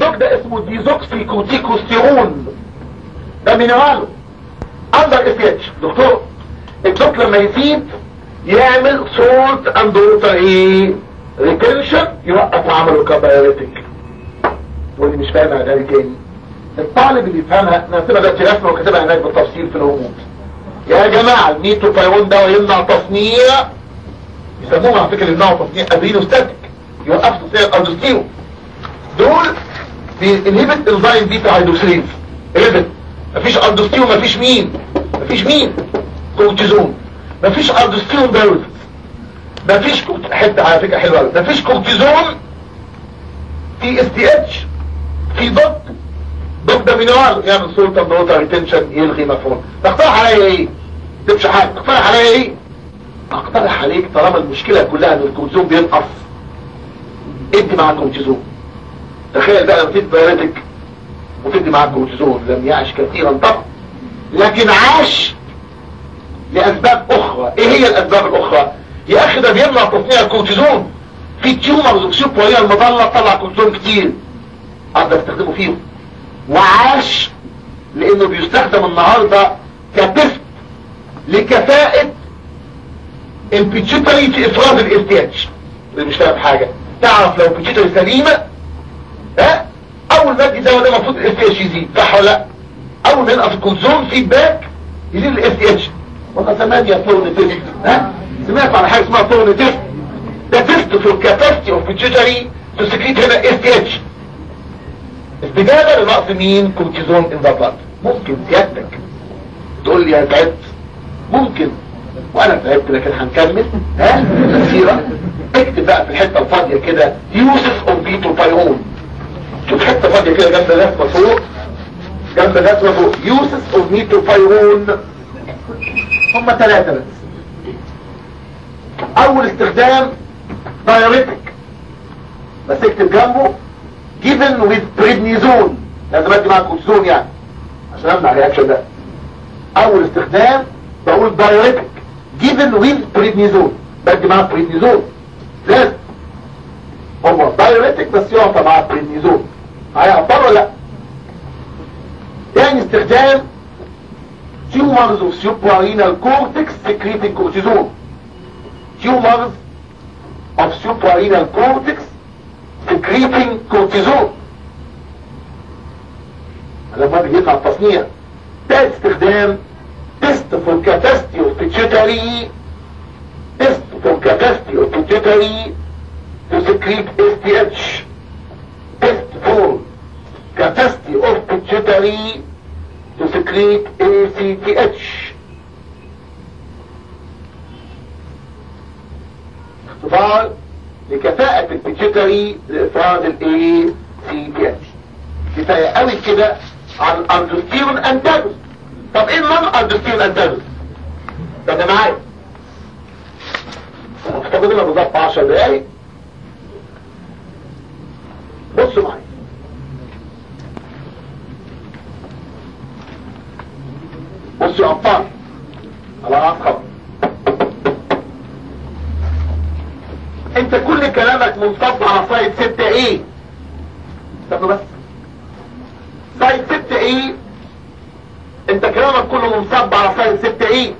الدوك ده اسمه ديزوكسي كورتيكوستيرون ده مينرال اندر اف اتش دكتور الدوك لما يزيد يعمل سولت اند ووتر ايه ريتنشن يوقف عمله كبايوريتك واللي مش فاهمها ده تاني الطالب اللي يفهمها نكتبها ده رسمه وكتبها هناك بالتفصيل في الهبوط يا جماعه الميتوفايرون ده يمنع تصنيع يسموه على فكره يمنعوا تصنيع ادرينوستاتيك يوقف تصنيع الاندوستيرون دول بينهبت انزيم بيتا هيدروكسيليز انهبت مفيش اندوستيرون مفيش مين مفيش مين كورتيزون مفيش اندوستيرون دايركت مفيش كورت... حته على فكره حلوه قوي مفيش كورتيزون في اس تي اتش في ضد ضد ده مينرال يعمل سولت اند ووتر ريتنشن يلغي مفعول تقترح عليا ايه تمشي حاجه تقترح عليا ايه اقترح عليك طالما المشكله كلها ان الكورتيزون بينقص ادي مع الكورتيزون تخيل بقى لما تدي بياناتك وتدي معاه كورتيزون لم يعش كثيرا طبعا لكن عاش لاسباب اخرى ايه هي الاسباب الاخرى يا اخي ده بيمنع تصنيع الكورتيزون في تيومرز وسيوب وهي المظله طلع كورتيزون كتير اقدر استخدمه فيهم وعاش لانه بيستخدم النهارده كتست لكفاءة البيتشيتري في افراز الاس تي اتش اللي مش فاهم حاجه تعرف لو البيتشيتري سليمه ها اول ما ادي دواء ده المفروض الاس تي اتش يزيد صح ولا لا اول ما ينقص الكونسوم فيدباك يزيد الاس تي اتش والله زمان يا فلون تيست ها سمعت على حاجه اسمها فلون تيست ده تيست في الكاباسيتي اوف بيتشيتري تسكريت هنا اس تي اتش استجابه لنقص مين كورتيزون ان ذا بلاد ممكن سيادتك تقول لي يا تعبت ممكن وانا تعبت لكن هنكمل ها تسيرة اكتب بقى في الحته الفاضيه كده يوسف اوف بيتوفايرون شوف حته فاضيه كده جنب الرسمه فوق جنب الرسمه فوق يوسف اوف بيتوفايرون هم ثلاثه بس اول استخدام دايوريتك بس اكتب جنبه given with prednisone لازم ادي معاك كورتيزون يعني عشان امنع الرياكشن ده اول استخدام بقول دايوريتك given with prednisone بدي معاه بريدنيزون لازم هو دايوريتك بس يعطى معاه بريدنيزون هيعطر ولا لا تاني استخدام tumors of suprarenal cortex secreting cortisone tumors of suprarenal cortex secreting cortisone لما بيقع التصنيع ده استخدام test for capacity of pituitary test for capacity of pituitary to secrete STH test for capacity of pituitary to secrete ACTH اختبار لكفاءة البيتشيتري لإفراز ال ACTH كفاية قوي كده عن الاندوستيرون انتاجوس طب ايه النون اندوستيرون انتاجوس ده ده معايا افتقد لنا بالظبط 10 دقايق بصوا معايا بصوا يا ابطال خلاص خلاص انت كل كلامك منصب على سايد 6 ايه استنوا بس سايد 6 ايه انت كلامك كله منصب على سايد 6 ايه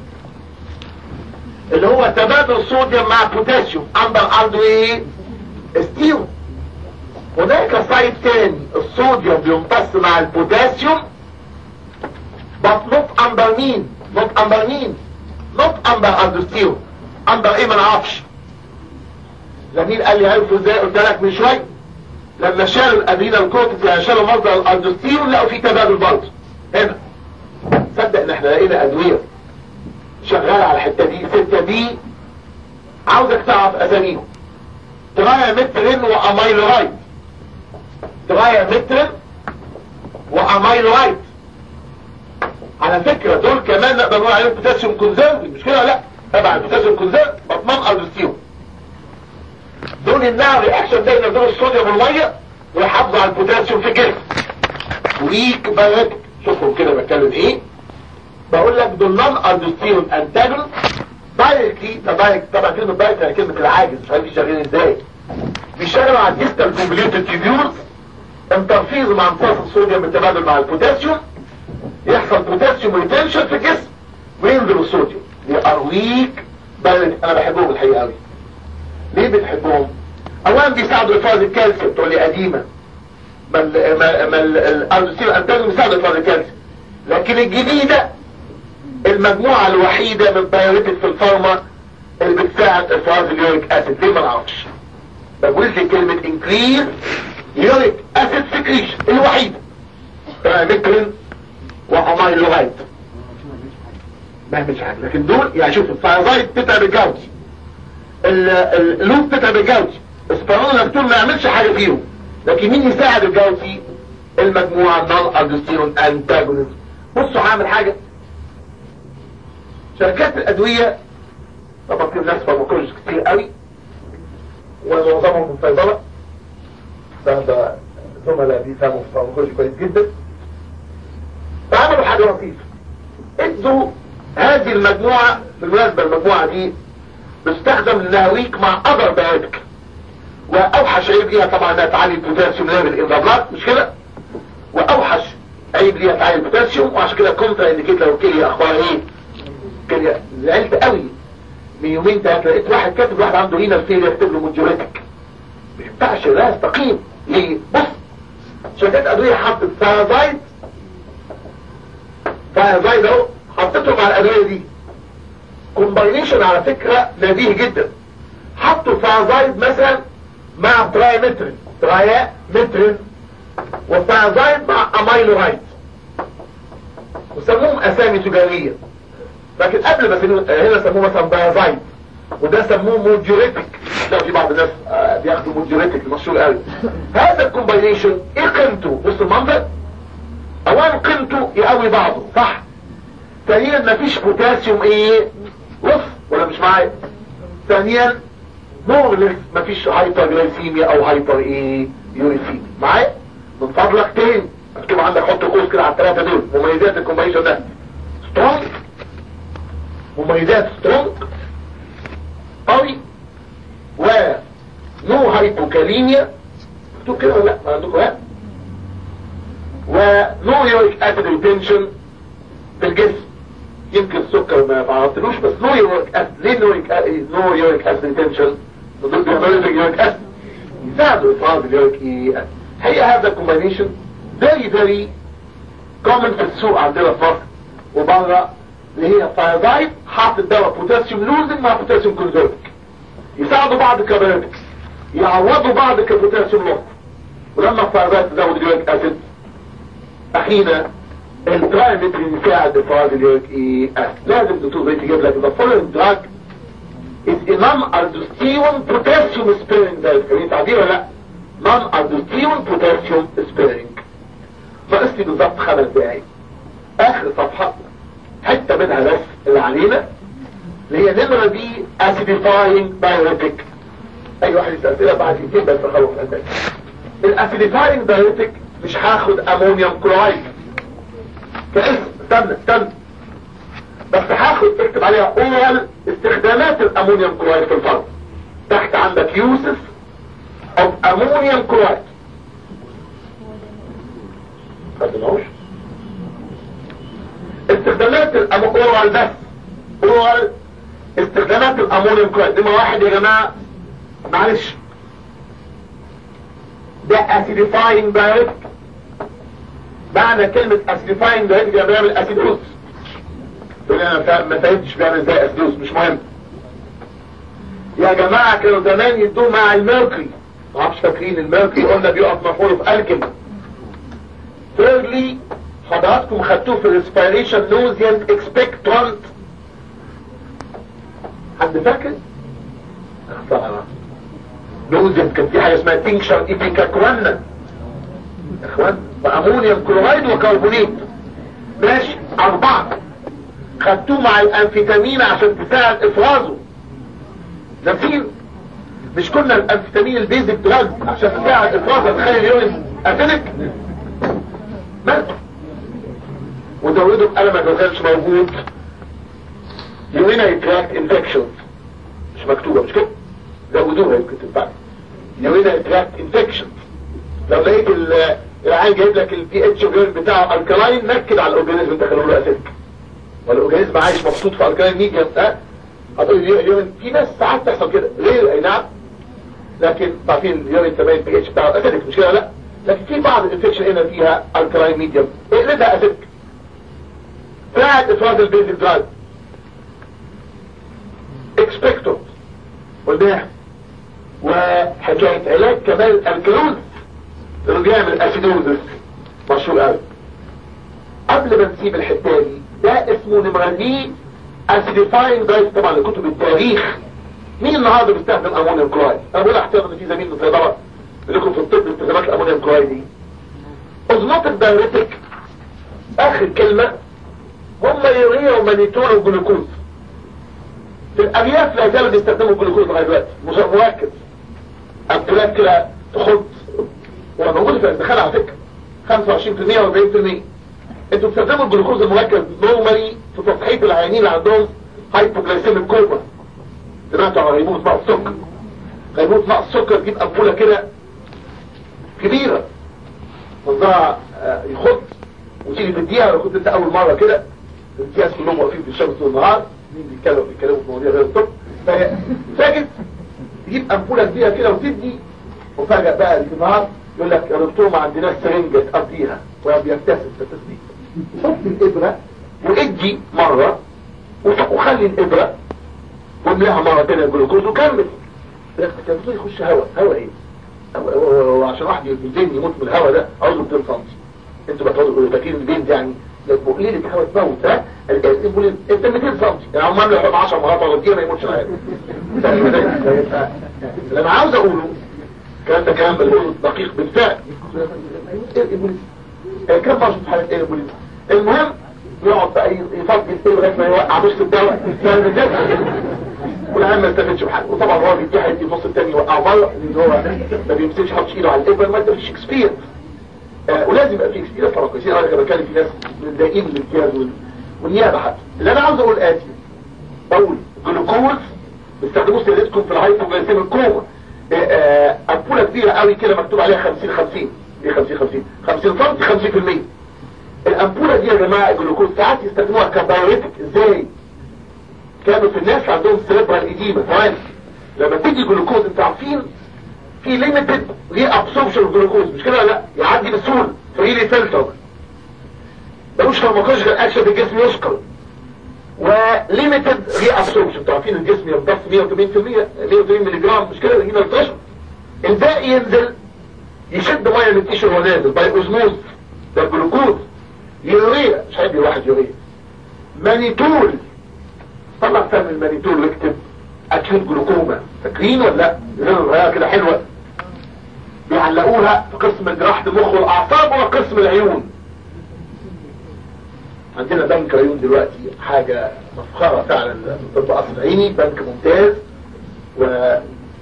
اللي هو تبادل صوديوم مع بوتاسيوم اندر عنده ايه ستيو هناك سايد تاني الصوديوم بيمتص مع البوتاسيوم but not under مين not under مين not under under steel under ايه ما نعرفش زميل قال لي عرفوا ازاي قلت لك من شويه لما شالوا الادرينال كورتكس يعني شالوا مصدر الاندوستيرون لقوا في تبادل برضه هنا صدق ان احنا لقينا ادويه شغاله على الحته دي السته دي عاوزك تعرف اساميهم ترايمترين واميلورايد ترايمترين واميلورايد على فكرة دول كمان نقدر نقول عليهم بوتاسيوم كونزرفي مش كده لا تبع البوتاسيوم كونزرف بطمان الدوستيوم دول انها رياكشن ده ينزلوا الصوديوم والميه ويحافظوا على البوتاسيوم في الجسم ويك بايوتيك شوفهم كده بتكلم ايه بقول لك دول نون اندوستيرون انتاجون دايركتلي ده دايركت طبعا كلمه دايركت يعني كلمه العاجز مش عارف شغالين ازاي بيشتغلوا على الديستال كومبليوتد تيبيولز انترفيز مع امتصاص الصوديوم بالتبادل مع البوتاسيوم يحصل بوتاسيوم ريتنشن في الجسم وينزل الصوديوم دي ار ويك انا بحبهم الحقيقه قوي ليه بتحبهم اولا بيساعدوا افراز الكالسيوم تقول لي قديمه ما ما ما الارضوسيل انتاجهم بيساعدوا افراز الكالسيوم لكن الجديده المجموعه الوحيده من البيوريتك في الفارما اللي بتساعد افراز اليوريك اسيد ليه ما نعرفش بقول لي كلمه انكريز يوريك اسيد سكريشن الوحيده ميكرين وامايلوهايد ما مش عارف لكن دول يعني شوف الفايزايد بتتعب الجوزي اللوب بتتعب الجوزي السبرانولاكتون ما يعملش حاجه فيهم لكن مين يساعد الجوزي المجموعه نون اجستيرون انتاجونيزم بصوا هعمل حاجه شركات الادويه طبعا في ناس فارماكولوجيست كتير قوي ومعظمهم من صيدله ده زملاء بيفهموا في الفارماكولوجي كويس جدا فعملوا حاجه لطيفه ادوا هذه المجموعة بالمناسبة المجموعة دي بتستخدم للنهويك مع اذر بايوتيك واوحش عيب ليها طبعا انها تعلي البوتاسيوم ليفل ان ذا مش كده واوحش عيب ليها تعلي البوتاسيوم وعشان كده كونترا انديكيت لو الكليه اخبارها ايه كليه زعلت قوي من يومين ثلاثه لقيت واحد كاتب واحد عنده رينا فيلير يكتب له موجوريتك ما ينفعش لا يستقيم ليه بص شركات ادويه حطت ثايرويد ثايرويد اهو حطيته مع الادويه دي كومباينيشن على فكره نبيه جدا حطوا ثايرويد مثلا مع ترايمترين ترايمترين وثايرويد مع اميلورايد وسموهم اسامي تجاريه لكن قبل ما سموه هنا سموه مثلا دايازايد وده سموه موجوريتك ده في بعض الناس آه، بياخدوا موجوريتك المشهور قوي هذا الكومباينيشن ايه قيمته بص المنظر اولا قيمته يقوي بعضه صح ثانيا مفيش بوتاسيوم ايه وص ولا مش معايا ثانيا مغلق مفيش هايبرجلايسيميا او هايبر ايه يوريثيميا معايا من فضلك تاني مكتوب عندك حط قوس كده على الثلاثه دول مميزات الكومباينيشن ده سترونج مميزات سترونج قوي و نو هايبوكاليميا مكتوب كده ولا لا ما عندكم لا ونو يوريك اسيد ريتنشن في الجسم يمكن السكر ما بعرفتلوش بس نو يوريك اسيد ليه نوريك نو يوريك اسيد ريتنشن دول بيعملوا يوريك اسيد يساعدوا افراز اليوريك اسيد هي هذا الكومبينيشن very very common في السوق عندنا في مصر وبره اللي هي ثايرويد حاطط دواء بوتاسيوم لوزنج مع بوتاسيوم كونزرفك يساعدوا بعض كبيوتكس يعوضوا بعض كبوتاسيوم لوس ولما الثايرويد تزود اليوريك اسيد اخينا الترايمترين يساعد افراز اليوريك ايه اسيد لازم الدكتور زي تجيب لك the following drug is a non-aldosterone potassium sparing drug فاهمين تعبير ولا لا non-aldosterone potassium sparing ناقص لي بالظبط خمس دقايق اخر صفحه حته منها بس اللي علينا اللي هي نمره دي اسيديفاينج بايوتيك اي واحد يسال اسئله بعد يمكن بس اخلص عندك الاسيديفاينج بايوتيك مش هاخد امونيوم كلورايد كاسم استنى استنى بس هاخد اكتب عليها اورال استخدامات الامونيوم كلورايد في الفرد تحت عندك يوسف of ammonium chloride خدناهوش استخدامات الاورال بس اورال استخدامات الامونيوم كلورايد نمرة واحد يا جماعة معلش ده اسيديفاينج بايوتيك معنى كلمة اسيديفاينج بايوتيك يعني بيعمل اسيدوز تقول لي انا ما فهمتش بيعمل ازاي اسيدوز مش مهم يا جماعة كانوا زمان يدوه مع الميركري ما اعرفش فاكرين الميركري قلنا بيقف مفعول في الكيم thirdly حضراتكم خدتوه في الريسبيريشن نوزيانت اكسبكترانت حد فاكر؟ اخطأنا نوزيانت كان في حاجة اسمها تنكشر ايبيكاكوانا اخوان وامونيوم كلورايد وكربونيت ماشي اربعة خدتوه مع الانفيتامين عشان تساعد افرازه ناسين مش كنا الانفيتامين البيزك دراج عشان تساعد افرازه تخلي اليورين اسيدك ماتوا وزودوا بقلم ما كانش موجود يورينري تراكت انفكشنز مش مكتوبه مش كده زودوها يمكن تنفع يورينري تراكت انفكشنز لو لقيت العيان جايب لك البي اتش بتاعه الكلاين نكد على الاورجانيزم انت خلوه له اسيدك والاورجانيزم عايش مبسوط في الكلاين ميديم ها هتقول اليورين في ناس ساعات تحصل كده ليه اي نعم لكن عارفين اليورين تمام البي اتش بتاعه اسيدك مش كده لا لكن في بعض الانفكشن هنا فيها الكلاين ميديم اقلبها اسيدك بعد افراز البيزك درايف اكسبكتور والبيع وحكاية علاج كمان الكلوز اللي بيعمل اسيدوزس مشهور قوي قبل ما نسيب الحته دي ده اسمه نمرة دي اسيديفاين دايت طبعا لكتب التاريخ مين النهارده بيستخدم امونيوم كلورايد انا بقول احترم ان في زميل من الصيدله لكم في الطب استخدامات الامونيوم كلورايد دي اوزموتيك دايريتك اخر كلمه هم يوريا ومانيتول وجلوكوز في الارياف لا زالوا بيستخدموا الجلوكوز لغايه دلوقتي مركز امبولات كده تحط وموجود في الادخال على فكره 25% و40% انتوا بتستخدموا الجلوكوز المركز نورمالي في تصحيح العيانين اللي عندهم هايبوجلايسيميك كوما سمعتوا على غيبوبه نقص السكر غيبوبه نقص السكر تجيب امبوله كده كبيره منظرها يخط وتيجي تديها لو كنت انت اول مره كده الامتياز كلهم واقفين في الشمس طول النهار مين بيتكلم بيتكلموا في مواضيع غير الطب فساجد تجيب امبوله كبيره كده وتدي وفجاه بقى النهار يقول لك يا دكتور ما عندناش سرنجه تقضيها وبيبتسم تسديد حط الابره وادي مره وخلي الابره واملاها مره تانية الجلوكوز وكمل كان يخش هواء هواء ايه وعشان واحد يدين يموت من الهواء ده عاوزه 200 سم انتوا بتقولوا فاكرين البين يعني لو قليل الهواء تموت ها انت 200 سم يعني عمال لو يحط 10 مرات ولا ما يموتش العيال اللي انا عاوز اقوله الكلام ده كلام دقيق بالفعل كم مرة في حالة ايه المهم يقعد بقى يفضل ايه لغايه ما يوقع نص الدواء والعيال ما يستفدش بحاجه وطبعا هو بيديه هيدي النص الثاني يوقعه بره لان هو ما بيمسكش حاطش ايده على الابره ما فيش اكسبيرينس آه ولازم يبقى في اكسبيرينس طبعا كويسين انا كده بتكلم في ناس متضايقين من الامتياز والنيابه حتى اللي انا عاوز اقول اتي بقول جلوكوز بيستخدموه سيادتكم في الهايبوغليسيميك كوما امبوله كبيره قوي كده مكتوب عليها 50 50 ايه 50 50 50 سم 50% الامبوله دي يا جماعه الجلوكوز ساعات يستخدموها كبايوريتك ازاي كانوا في الناس عندهم سيربرال ايديما ثواني لما تيجي جلوكوز انتوا عارفين في ليميتد ري ابسوربشن جلوكوز مش كده لا يعدي بسهوله فريلي فلتر ملوش فارماكولوجيكال اكشن في الجسم يشكر وليميتد ري ابسوربشن انتوا عارفين الجسم يمتص 180% 180 ملي جرام مش كده هنا الفشل الباقي ينزل يشد ميه من التيشر وهو نازل باي اوزموز ده الجلوكوز يوريا مش هيدي واحد يوريا مانيتول طلع سهم المانيتول واكتب اكيوت جلوكوما فاكرين ولا لا كده حلوه بيعلقوها في قسم جراحه المخ والاعصاب وقسم العيون عندنا بنك عيون دلوقتي حاجة مفخرة فعلا في الطب اصل عيني بنك ممتاز و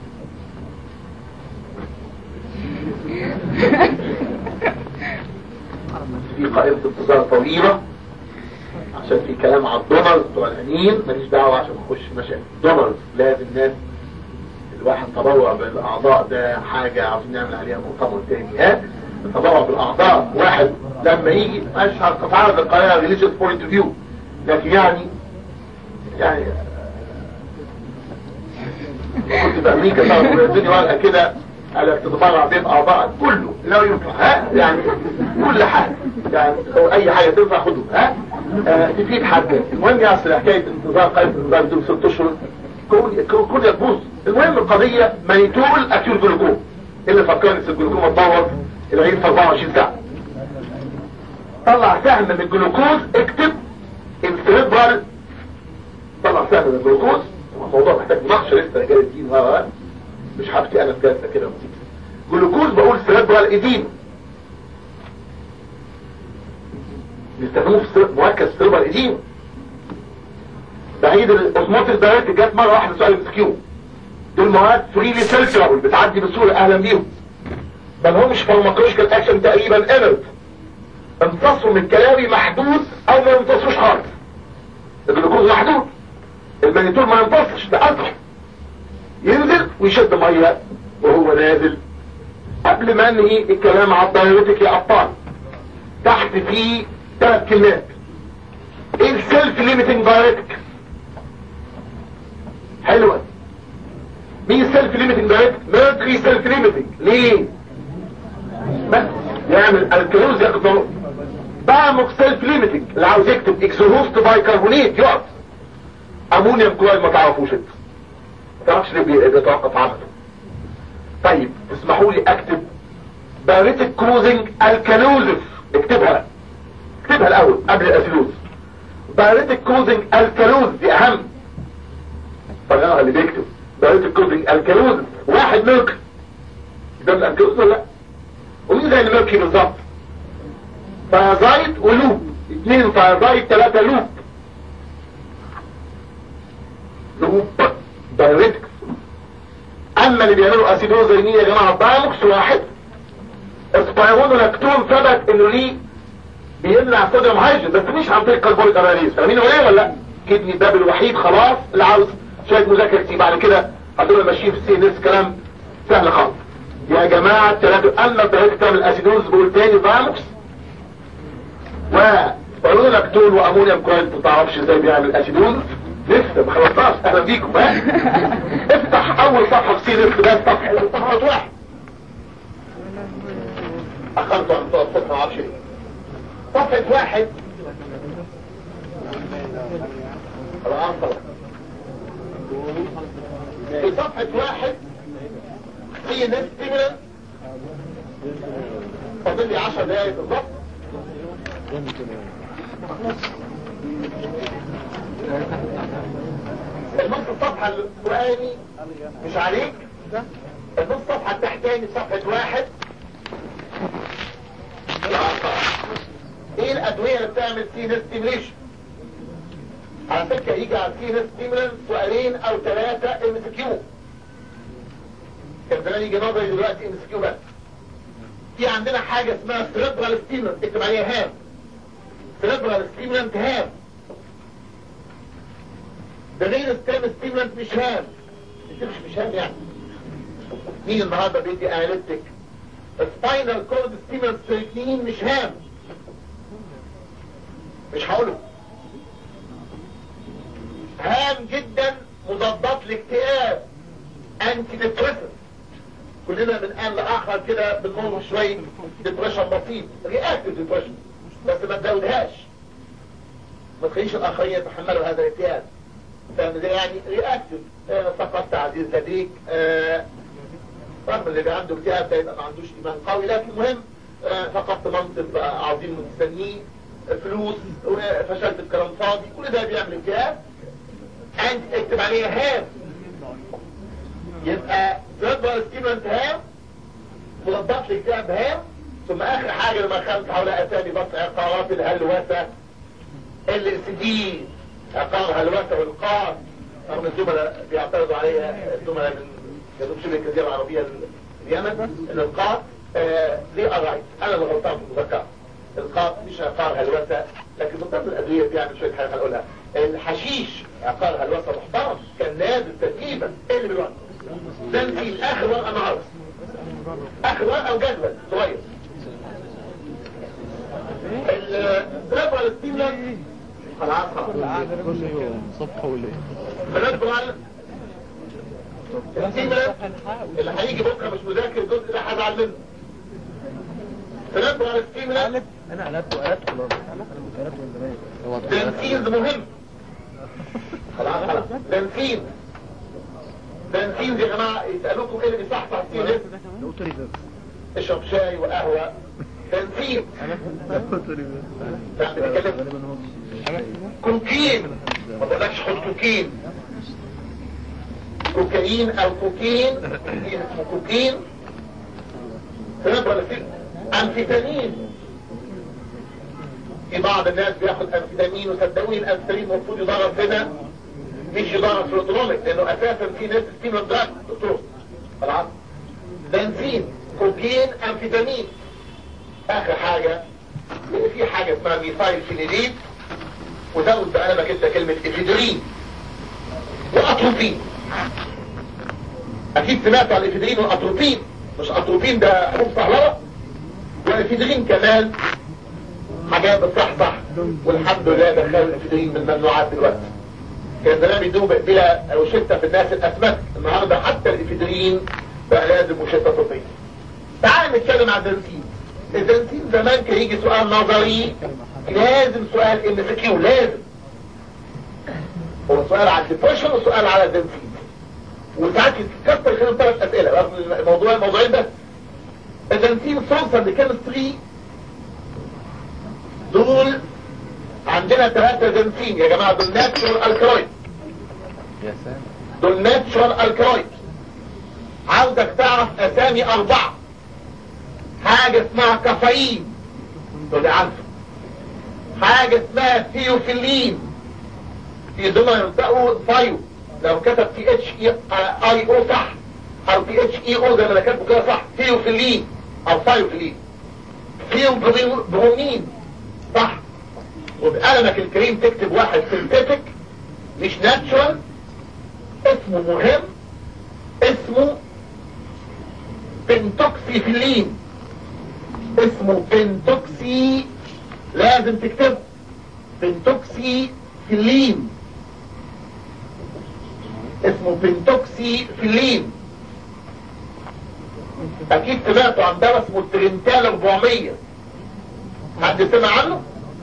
في قائمة انتظار طويلة عشان في كلام على الدونرز بتوع العينين ماليش دعوة عشان ما اخش مشاكل دونرز لازم ناس الواحد تبرع بالاعضاء ده حاجة عاوزين نعمل عليها مؤتمر تاني ها التبرع بالاعضاء واحد لما يجي اشهر تتعرض القناة ريليجيوس بوينت فيو لكن يعني يعني كنت في امريكا تعرف الدنيا ورقه كده على تتبرع بين اعضاء كله لا ينفع ها يعني كل حاجه يعني أو اي حاجه تنفع خدهم ها آه تفيد حد المهم يا اصل حكايه انتظار قائمه الانتظار دول ست اشهر كون كون يبوظ المهم القضيه مانيتول اكيول جلوكوم اللي فكرني في الجلوكوم اتبوظ العين في 24 ساعه طلع سهم من الجلوكوز اكتب انسريبرال طلع سهم من الجلوكوز الموضوع محتاج مناقشه لسه رجال الدين ها مش حاجتي انا في جلسه كده جلوكوز بقول سريبرال ايدين بيستخدموه في مركز سريبرال ايدين بعيد الاوزموتيك دايركت جت مره واحده سؤال مسكيو دول مواد فريلي سيركلابل بتعدي بسهوله اهلا بيهم ما لهمش فارماكولوجيكال اكشن تقريبا انرت امتصوا من كلامي محدود او ما يمتصوش خالص الجلوكوز محدود المانيتول ما يمتصش ده قطع ينزل ويشد ميه وهو نازل قبل قبل ما انهي الكلام على الدايرتك يا ابطال تحت في ثلاث كلمات ايه السيلف ليميتنج دايرتك حلوة مين السيلف ليميتنج دايرتك ميركري سيلف ليميتنج ليه بس يعمل الكلوز ياخد بعمق سيلف ليميتنج اللي عاوز يكتب اكسوهوست باي كربونيت يقعد امونيوم كلورايد ما تعرفوش انت ما تعرفش ليه بيتوقف عمله طيب تسمحوا لي اكتب باريتك كروزنج الكالوزف اكتبها اكتبها الاول قبل الاسيلوز باريتك كروزنج الكالوز دي اهم طبعا اللي بيكتب باريتك كروزنج الكالوز واحد ملك ده من الكالوز ولا لا ومين زي الملكي بالظبط فازايد ولوب اثنين فازايد ثلاثة لوب لوب دايركت اما اللي بيعملوا اسيدوزينية يا جماعة دايموكس واحد اسبايرونولاكتون ثبت انه ليه بيمنع صوديوم هيدروجين بس مش عن طريق كربونيك اناليز فاهمين هو ايه ولا لا كدني الباب الوحيد خلاص اللي عاوز شويه مذاكره كتير بعد كده هتبقى ماشيين في سي نس كلام سهل خالص يا جماعه الثلاثه اما الثلاثه تعمل اسيدوز بقول تاني دايموكس وبارونولاكتون وامونيوم كلورايد ما تعرفش ازاي بيعمل اسيدوز لسه ما خلصناش اهلا بيكم ها افتح اول صفحه في سي نس ده صفحه صفحه واحد اخرت عن الصفحه ما اعرفش ايه صفحة واحد الآن طبعا في صفحة واحد في ناس تمرة فاضل لي عشر دقايق بالظبط النص الصفحة الفوقاني مش عليك النص الصفحة التحتاني صفحة واحد ايه الادوية اللي بتعمل سينس ستيميليشن على فكرة يجي على سينس ستيميلن سؤالين او ثلاثة ام اس كيو كان زمان يجي نظري دلوقتي ام اس كيو بس في عندنا حاجة اسمها سيربرال ستيميلن اكتب عليها هام سيربرال ستيميلن هام ده غير ستيم ستيميلن مش هام انت مش مش هام يعني مين النهارده بيدي اناليتيك سباينال كورد ستيميلن ستريكنين مش هام مش هقوله هام جدا مضادات الاكتئاب انتي ديبريسنت كلنا من ان لاخر كده بنمر شويه ديبريشن بسيط رياكتيف ديبريشن بس ما تزودهاش ما تخليش الاخرين يتحملوا هذا الاكتئاب فاهم ازاي يعني رياكتيف آه فقدت عزيز لديك آه رغم اللي عنده اكتئاب ده يبقى ما عندوش ايمان قوي لكن المهم آه فقدت منصب عظيم مستنيه فلوس فشلت الكلام فاضي كل ده بيعمل اكتئاب انت اكتب عليها هام يبقى تقدر ستيمنت هام مضادات الاكتئاب هام ثم اخر حاجة لما خلت حول اسامي بس عقارات الهلوسة ال اس دي عقار هلوسة والقار رغم الزملاء بيعترضوا عليها الزملاء من جنوب شبه الجزيرة العربية اليمن ان القار آه ليه ارايت انا اللي غلطان في المذكرة القار مش عقار هلوسة لكن من ضمن الادوية بيعمل شوية حاجة هنقولها الحشيش عقار هلوسة محترم كان نازل تركيبا ايه اللي بيوقف ده نسيل اخر ورقة معرض اخر ورقة وجدول صغير الريفرال ستيمولانت خلاص خلاص كل يوم صبح وليل الريفرال ستيمولانت اللي هيجي بكره مش مذاكر الجزء ده هزعل منه الريفرال ستيمولانت انا قلبت وقلبت خلاص انا قلبت من زمان تنفيذ مهم خلاص خلاص تنفيذ تنفيذ يا جماعه يسالوكم ايه اللي بيصحصح السي اشرب شاي وقهوه تنفيذ يعني بتكلم كوكين ما بقولكش خد كوكين كوكايين او كوكين كوكين اسمه كوكين سنبرا انفيتامين في بعض الناس بياخد انفيتامين وصدقوني الانفيتامين المفروض يضرب هنا مش يضرب في الاوتونوميك لانه اساسا في ناس ستيم الضغط دكتور خلاص بنزين كوكين انفيتامين اخر حاجة في حاجة اسمها ميثايل فينيلين وزود بقى انا كده كلمة افيدرين واتروبين اكيد سمعتوا على الافيدرين والاتروبين مش اتروبين ده حبوب صهلوه والافيدرين كمان حاجات بتصحصح والحمد لله دخلوا الافيدرين من الممنوعات دلوقتي كان زمان بيدوب بلا روشته في الناس الاسماك النهارده حتى الافيدرين بقى لازم روشته طبيه تعال نتكلم عن الزنسين الزنسين زمان كان يجي سؤال نظري لازم سؤال ام سي كيو لازم هو سؤال على الديبريشن وسؤال على الزنسين وساعات يتكسر خلال ثلاث اسئله رغم الموضوع الموضوعين ده الزنسين سورسا لكيمستري دول عندنا ثلاثة زنسين يا جماعة دول ناتشورال الكرويد يا سلام دول ناتشورال الكرويد عاوزك تعرف اسامي اربعة حاجة اسمها كافيين دول عارفه حاجة اسمها ثيوفيلين في دول ينطقوا فايو لو كتب تي اتش اي او صح او تي اتش اي او زي ما انا كاتبه كده صح ثيوفيلين او فايوفيلين ثيوبرومين صح وبقلمك الكريم تكتب واحد سنتيتك مش ناتشورال اسمه مهم اسمه بنتوكسيفيلين اسمه بنتوكسي لازم تكتبه بنتوكسيفيلين اسمه بنتوكسيفيلين اكيد سمعتوا عن ده اسمه الترنتال 400 حد سمع عنه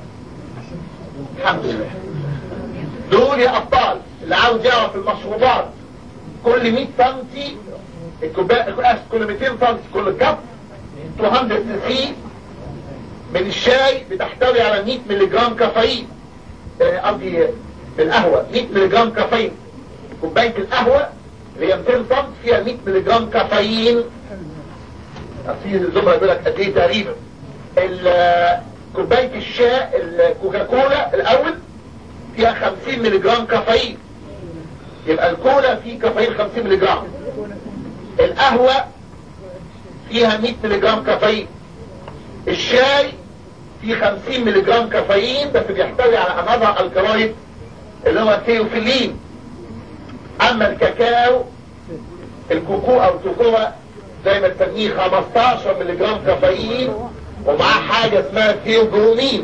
الحمد لله دول يا ابطال اللي عاوز يعرف المشروبات كل 100 سم الكوبايه كل 200 سم كل كف 200 سي من الشاي بتحتوي على 100 ملي جرام كافيين آه، قصدي القهوه 100 ملي جرام كافيين كوبايه القهوه اللي هي 200 سم فيها 100 ملي جرام كافيين في الزملاء يقول لك قد ايه تقريبا ال- كوبايه الشاي الكوكاكولا الاول فيها 50 ملي جرام كافيين يبقى الكولا فيه كافيين 50 ملي جرام القهوه فيها 100 ملي جرام كافيين الشاي فيه 50 ملي جرام كافيين بس بيحتوي على انذر الكالويد اللي هو الثيوفيلين اما الكاكاو الكوكو او الكوكولا زي ما تسميه 15 ملي جرام كافيين ومعاه حاجه اسمها ثيوبرومين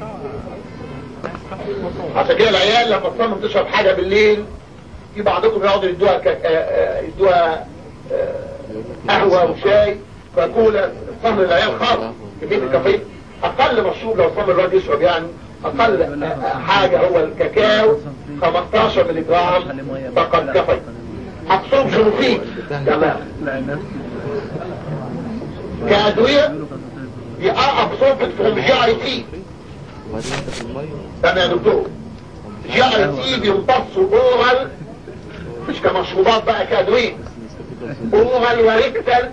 عشان كده العيال لما تصمم تشرب حاجه بالليل في بعضكم يقعدوا يدوها كاك... آه، آه، يدوها آه، قهوه وشاي فكولا تصمم العيال خالص كميه الكافيين اقل مشروب لو صمم الراجل يشرب يعني اقل آه، حاجه هو الكاكاو 15 ملي جرام فقط كافيين هتصوم شنو فيه تمام كأدوية دي أبصوبت فروم جي اي تي وبعدين انت في الميه تمام يا دكتور جي اي تي بيمتصوا اورال مش كمشروبات بقى كأدوية اورال وريكتال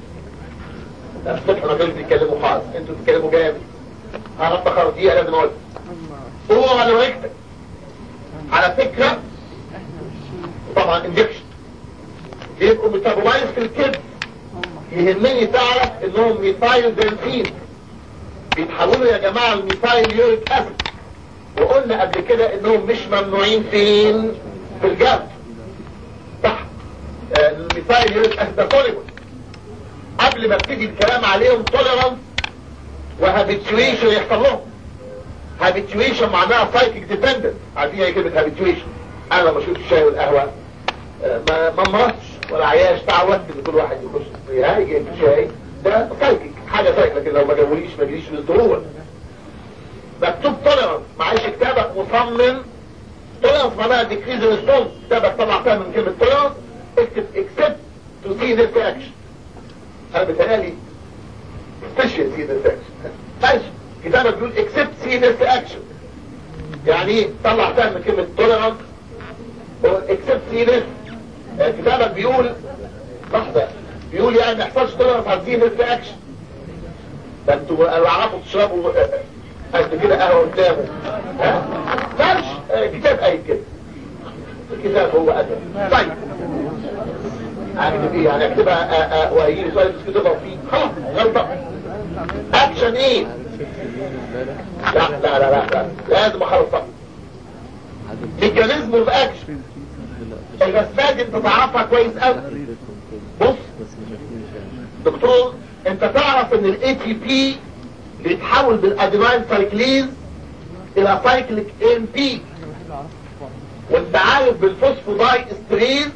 الصبح ما دول بيتكلموا خالص انتوا بتتكلموا جامد انا افتكر دقيقة لازم اقول اورال وريكتال على فكرة طبعا انجكشن بيبقوا ميتابولايز في الكبد يهمني تعرف انهم ميثايل بنزين بيتحولوا يا جماعة الميثايل يوريك اسيد وقلنا قبل كده انهم مش ممنوعين فين في الجلد صح آه، الميثايل يوريك اسيد ده سوليبل قبل ما ابتدي الكلام عليهم توليرانس وهابيتويشن يحصل لهم هابيتويشن معناها سايكيك ديبندنت عارفين ايه كلمه هابيتويشن انا لما اشوف الشاي والقهوه آه، ما ما مرضش ولا عياش تعودت ان كل واحد يخش فيها يجي يجيب شاي ده سايكيك حاجه سايكيك لكن لو ما جابوليش ما جريش بالضروره مكتوب توليرانس معلش كتابك مصمم توليرانس معناها ديكريز ريسبونس كتابك طلع فيها من كلمه توليرانس اكتب اكسبت تو سي ذيس اكشن انا بتهيألي سبيشال سي ذيس اكشن ماشي كتابك بيقول اكسبت سي ذيس اكشن يعني ايه طلع فيها من كلمه توليرانس اكسبت سي ذيس كتابك بيقول لحظه بيقول يعني ما يحصلش توليرانس على سي ذيس اكشن ده انتوا لو عرفوا تشربوا آه، آه، قد كده قهوه قدامه ها ماشي آه، كتاب اي كده الكتاب هو ادب طيب اكتب ايه يعني اكتبها آه، آه، وهيجي لي سؤال بس كده فيه خلاص غلطه اكشن ايه لا لا لا لا, لا. لازم اخلص صح ميكانيزم اوف اكشن الرسمات دي انت تعرفها كويس قوي بص دكتور انت تعرف ان الاي تي بي بيتحول بالادينايل سايكليز الى سايكليك ام بي وانت عارف بالفوسفوداي استريز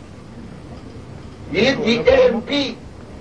يدي ام بي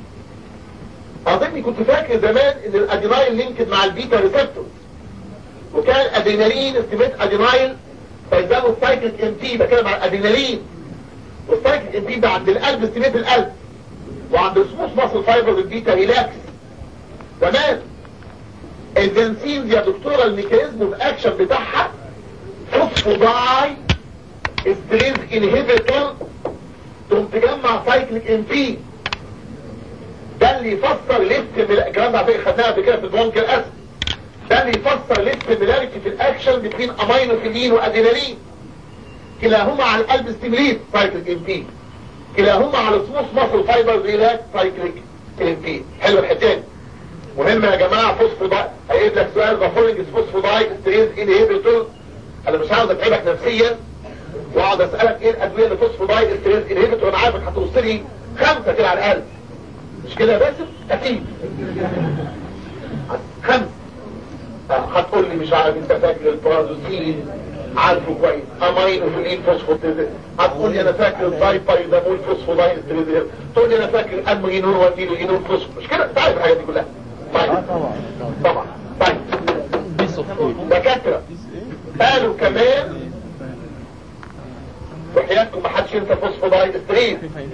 اظني كنت فاكر زمان ان الادينايل لينكد مع البيتا ريسبتور وكان ادينالين استيميت ادينايل فيزالوا السايكليك ام بي بتكلم عن الادينالين والسايكليك ام بي ده عند القلب استيميت القلب وعند السموث ماسل فايبر البيتا ريلاكس تمام الجنسينز يا دكتوره الميكانيزم اوف اكشن بتاعها فوسفوداي ستريز انهبيتور تقوم تجمع سايكليك ام بي ده اللي يفسر ليفت الكلام ده على فكره خدناها قبل كده في البرونكيال اسيد ده اللي يفسر ليفت ميلاريتي في الاكشن بين امينوفيلين وادينالين كلاهما على القلب ستيميليت سايكليك ام بي كلاهما على السموث ماسل فايبر ريلاكس سايكليك ام بي حلو الحتتين مهم يا جماعه فوسفوداي هيجيب لك سؤال ذا فولينج فوسفوداي ستريز انهبيتور انا مش عاوز اتعبك نفسيا واقعد اسالك ايه الادويه اللي فوسفوداي ستريز انهبيتور انا عارفك هتوص لي خمسه كده على الاقل مش كده يا باسم اكيد خمسه هتقول لي مش عارف انت فاكر البرازوسين عارفه كويس امينوفيلين فوسفوتيزين هتقول لي انا فاكر الدايبايدامول فوسفودايز تقول لي انا فاكر امينور وانيلو اينور فوسفو مش كده انت عارف الحاجات دي كلها طيب طبعا طيب دكاتره قالوا كمان وحياتكم ما حدش ينسى فوسفودايز ستريز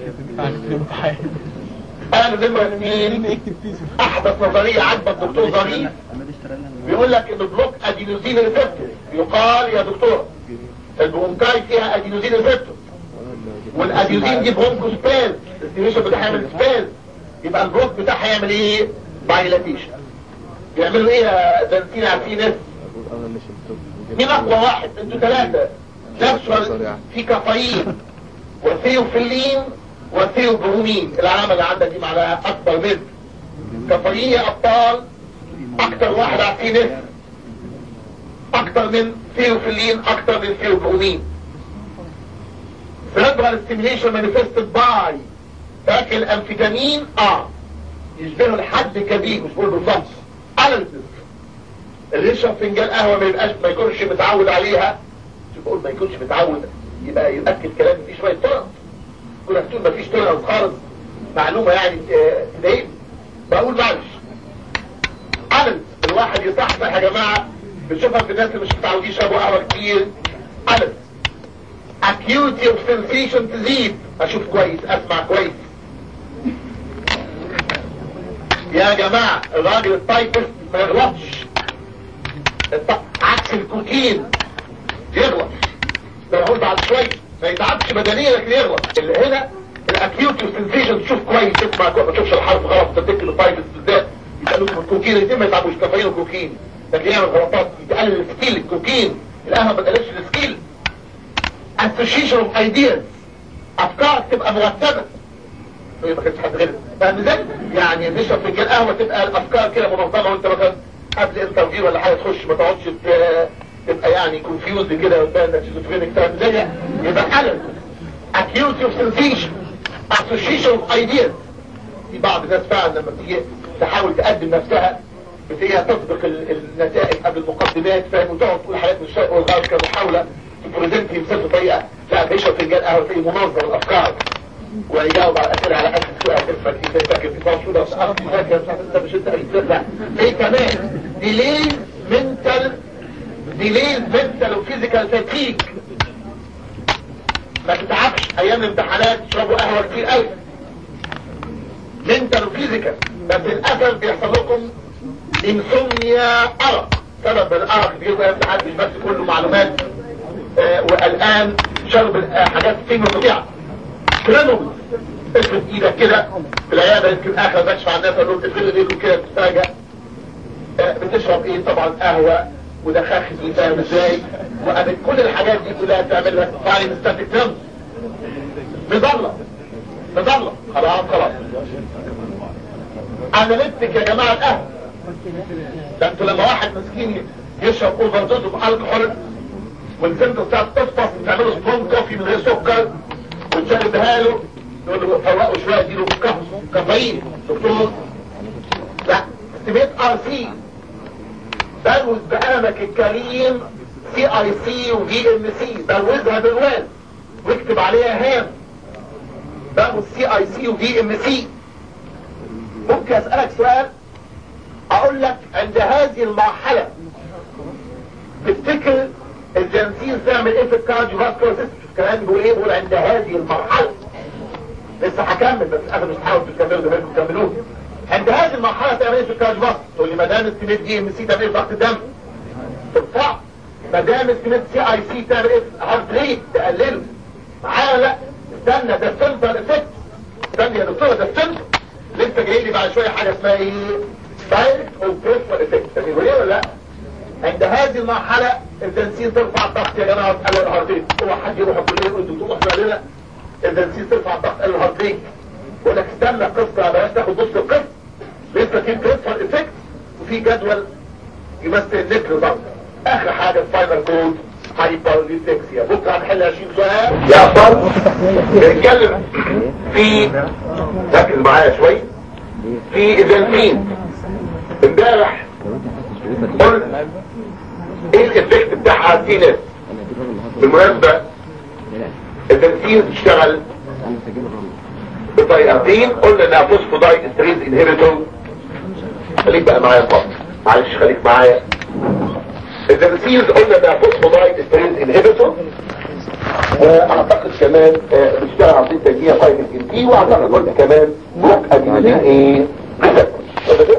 قالوا نمرة اثنين احدث نظرية عجبة الدكتور ظريف بيقول لك ان بلوك ادينوزين ريسبتور يقال يا دكتور البرونكاي فيها ادينوزين ريسبتور والادينوزين دي برونكو سباز الاستيميشن بتاعها يعمل سباز يبقى البلوك بتاعها يعمل ايه بايلاتيشن يعملوا ايه يا دانسين عارفين ناس مين اقوى واحد انتوا ثلاثة نفسه في كافيين وثيوفيلين وثيوبرومين العلامة اللي عندك دي معناها اكبر من كافيين يا ابطال اكتر واحد عارفين اسم اكتر من ثيوفيلين اكتر من ثيوبرومين cerebral stimulation manifested by فاكر الامفيتامين اه يشبهه لحد كبير مش بقول بالظبط اناليسيس اللي يشرب فنجان قهوه ما يبقاش ما يكونش متعود عليها شوف بقول ما يكونش متعود يبقى يؤكد كلامي فيه شويه تورنس كل هتقول ما فيش تورنس خالص معلومه يعني تضايقني بقول معلش اناليسيس الواحد يصحصح يا جماعه بنشوفها في الناس اللي مش متعودين يشربوا قهوه كتير اناليسيس acuity of sensation تزيد اشوف كويس اسمع كويس يا جماعة الراجل التايبست ما يغلطش الط- عكس الكوكين يغلط ده هقول بعد شوية ما يتعبش بدنيا لكن يغلط اللي هنا الاكيوتي والسنسيشن تشوف كويس تسمع كويس ما تشوفش الحرف غلط تفتكر التايبست بالذات يتقالوا في الكوكين الاثنين ما يتعبوش كافيين وكوكين لكن يعمل غلطات يتقلل السكيل الكوكين القهوه ما تقللش السكيل association of ideas افكار تبقى مرتبة ما كانش حد غير فاهم ازاي؟ يعني نشرب فنجان قهوه تبقى الافكار كده منظمه وانت مثلا قبل انترفيو ولا حاجه تخش ما تقعدش ت- تبقى يعني كونفيوز كده وتبان انك شيزوفرينيك فاهم ازاي؟ يبقى الم acute of sensation association of ideas في بعض الناس فعلا لما تيجي تحاول تقدم نفسها بتلاقيها تسبق ال- النتائج قبل المقدمات فاهم وتقعد تقول حاجات من الشرق والغرب كمحاولة تبريزنت يمثل بطريقة لا بيشرب فنجان قهوة تلاقيه منظم الأفكار ويجاوب على الأسئلة على أساس سؤال اسمك إيه فاكر في صار شو ده أخي فاكر مش عارف أنت مش أنت قلت لا إيه كمان ديلي منتال ديلي منتال وفيزيكال فاتيك ما تتعبش أيام الامتحانات تشربوا قهوة كتير قوي منتال وفيزيكال بس للأسف بيحصل لكم انسومنيا أرق سبب الأرق بيبقى امتحان مش بس كله معلومات آه والآن شرب آه حاجات فين وطبيعة كرينوم افرد ايدك كده في العيادة يمكن اخر بكشف عن الناس قالوا افرد ايدك كده بتسترجع آه بتشرب ايه طبعا قهوة وده خاخس وفاهم ازاي وقابل كل الحاجات دي كلها تعمل لك فاين ستاتيك تيرم مظلة مظلة خلاص خلاص اناليتك يا جماعة القهوة ده انتوا لما واحد مسكين يشرب اوفر دوز الكحول والسنتر بتاعته تفطس وتعمله سترونج كوفي من غير سكر وتشربها له يقول له فوقه شويه اديله كف- كافيين دكتور استيميت ار سي بلوز بقلمك الكريم سي اي سي وفي ام سي بلوزها بالوان واكتب عليها هام بلوز سي اي سي وفي ام سي ممكن اسألك سؤال اقول لك عند هذه المرحلة تفتكر الجنسين تعمل ايه في الكارديو فاسكولار سيستم الكلام بيقول ايه بيقول عند هذه المرحلة لسه هكمل بس انا مش هحاول تكملوا زي ما انتم تكملوه عند هذه المرحلة تعمل ايه في الكارديو فاسكولار تقول لي ما دام استيميت دي ام سي تعمل ايه في ضغط الدم ترفع ما دام استيميت سي اي سي تعمل ايه في هارت ريت تقلله معايا لا استنى ده السنتر افكت استنى يا دكتوره ده السنتر لسه جاي لي بعد شويه حاجه اسمها ايه دايركت او بريفر افكت فاهمين ايه ولا لا عند هذه المرحله البنزين ترفع الضغط يا جماعه وتقلل الهارت ريت هو حد يروح الكليه يقول دكتور احنا لنا البنزين ترفع الضغط تقلل الهارت ريت يقول لك استنى قصه بلاش تاخد نص القصه لسه في بريفر افكت وفي جدول يمثل النكر ضغط اخر حاجه الفاينل كود هايبر ليسكسيا بكره هنحل 20 سؤال يا اخبار بنتكلم في ركز معايا شويه في ايزنتين امبارح قلت ايه الافكت بتاعها في ناس بالمناسبة البنزين تشتغل بطريقتين قلنا انها فوسفودايت ستريز انهبيتور خليك بقى معايا فقط معلش خليك معايا البنزين قلنا انها فوسفودايت ستريز انهبيتور واعتقد كمان آه، بتشتغل عن طريق تجميع فايتامين تي واعتقد قلنا كمان بلوك ادينوزين ايه ريسبتور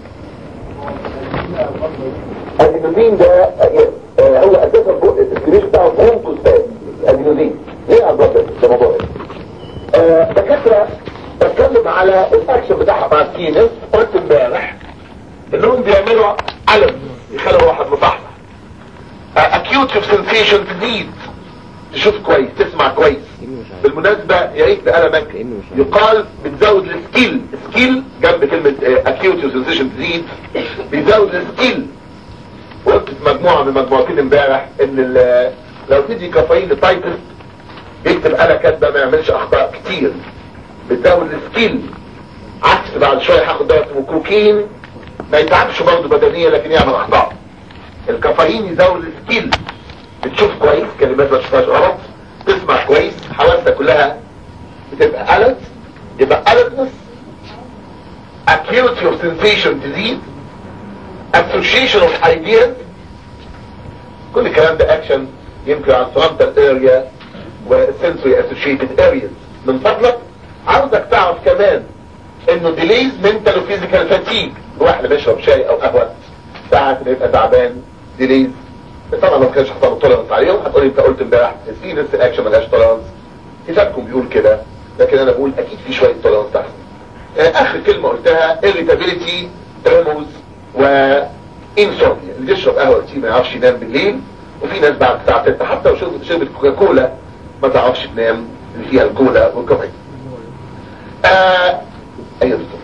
الادينوزين ده آه، هو اساسا التسكريش بتاعه برونكوسباز الادينوزين ليه عبارة ده موضوع ايه آه، دكاترة بتكلم على الاكشن بتاعها مع السينس قلت امبارح انهم بيعملوا علم يخلوا الواحد مصحصح acute sensation تزيد تشوف كويس تسمع كويس بالمناسبة يا ريت بقلمك يقال بتزود السكيل سكيل جنب كلمة acute sensation تزيد بيزود السكيل قلت في مجموعة من مجموعتين امبارح ان ال- لو تدي كافيين لتايبست يكتب آلة كاتبة ما يعملش اخطاء كتير بتزود السكيل عكس بعد شوية هاخد دواء اسمه كوكين ما يتعبش برضه بدنيا لكن يعمل اخطاء الكافيين يزود السكيل بتشوف كويس كلمات ما تشوفهاش غلط تسمع كويس حواسك كلها بتبقى alert يبقى alertness acuity of sensation تزيد association of ideas كل الكلام ده اكشن يمكن عن frontal area و sensory associated areas من فضلك عاوزك تعرف كمان انه delays mental و physical fatigue الواحد بيشرب شاي او قهوة ساعات بيبقى تعبان delays طبعا لو ما كانش حصل تولرنس عليهم هتقولي انت قلت امبارح السيريس اكشن ملهاش تولرنس كتابكم بيقول كده لكن انا بقول اكيد في شويه تولرنس تحت آه، اخر كلمه قلتها irritability tremors و insomnia اللي بيشرب قهوه كتير ما يعرفش ينام بالليل وفي ناس بعد الساعه 6 حتى لو شربت شربت كوكاكولا ما تعرفش تنام اللي فيها الكولا والكافيين آه ايوه دكتور